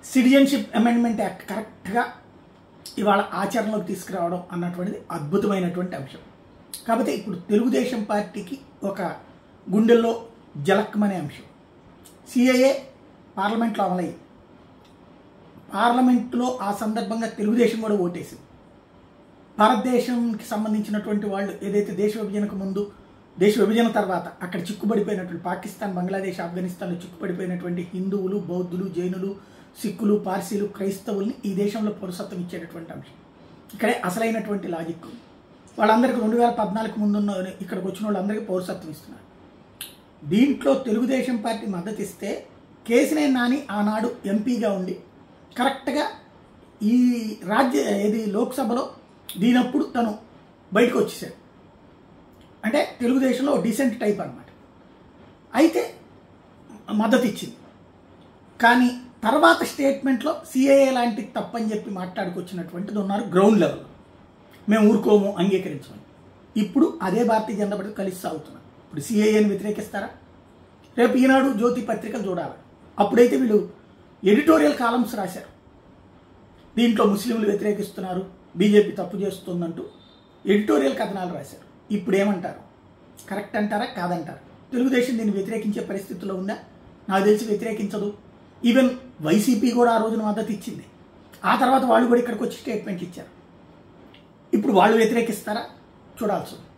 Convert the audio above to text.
citizenship amendment act కరెక్ట్గా ఇవాళ ఆచరణలోకి తీసుకురావడం అన్నటువంటిది అద్భుతమైనటువంటి అంశం కాకపోతే ఇప్పుడు తెలుగుదేశం పార్టీకి ఒక గుండెల్లో జలక్కమనే అంశం సిఐఏ పార్లమెంట్లో అమలయ్యి పార్లమెంట్లో ఆ సందర్భంగా తెలుగుదేశం కూడా ఓటేసింది భారతదేశంకి సంబంధించినటువంటి వాళ్ళు ఏదైతే దేశ విభజనకు ముందు దేశ విభజన తర్వాత అక్కడ చిక్కుబడిపోయినటువంటి పాకిస్తాన్ బంగ్లాదేశ్ ఆఫ్ఘనిస్తాన్లో చిక్కుబడిపోయినటువంటి హిందువులు బౌద్ధులు జైనులు సిక్కులు పార్సీలు క్రైస్తవుల్ని ఈ దేశంలో పౌరసత్వం ఇచ్చేటటువంటి అంశం ఇక్కడే అసలైనటువంటి లాజిక్ వాళ్ళందరికీ రెండు వేల పద్నాలుగు ముందున్న ఇక్కడికి వచ్చిన వాళ్ళందరికీ పౌరసత్వం ఇస్తున్నారు దీంట్లో తెలుగుదేశం పార్టీ మద్దతు ఇస్తే కేసినేని నాని ఆనాడు ఎంపీగా ఉండి కరెక్ట్గా ఈ రాజ్య ఇది లోక్సభలో దీనప్పుడు తను బయటకు వచ్చేసాడు అంటే తెలుగుదేశంలో డీసెంట్ టైప్ అనమాట అయితే మద్దతు ఇచ్చింది కానీ తర్వాత స్టేట్మెంట్లో సిఏఏ లాంటి తప్పని చెప్పి మాట్లాడుకొచ్చినటువంటిది ఉన్నారు గ్రౌండ్ లెవెల్లో మేము ఊరుకోము అంగీకరించమని ఇప్పుడు అదే భారతీయ జనతా పార్టీ కలిసి సాగుతున్నారు ఇప్పుడు సిఏఏని వ్యతిరేకిస్తారా రేపు ఈనాడు జ్యోతి పత్రికలు చూడాలి అప్పుడైతే వీళ్ళు ఎడిటోరియల్ కాలమ్స్ రాశారు దీంట్లో ముస్లింలు వ్యతిరేకిస్తున్నారు బీజేపీ తప్పు చేస్తుందంటూ ఎడిటోరియల్ కథనాలు రాశారు ఇప్పుడు ఏమంటారు కరెక్ట్ అంటారా కాదంటారా తెలుగుదేశం దీన్ని వ్యతిరేకించే పరిస్థితిలో ఉందా నాకు తెలిసి వ్యతిరేకించదు ఈవెన్ వైసీపీ కూడా ఆ రోజున మద్దతు ఇచ్చింది ఆ తర్వాత వాళ్ళు కూడా ఇక్కడికి వచ్చి స్టేట్మెంట్ ఇచ్చారు ఇప్పుడు వాళ్ళు వ్యతిరేకిస్తారా చూడాల్సి ఉంది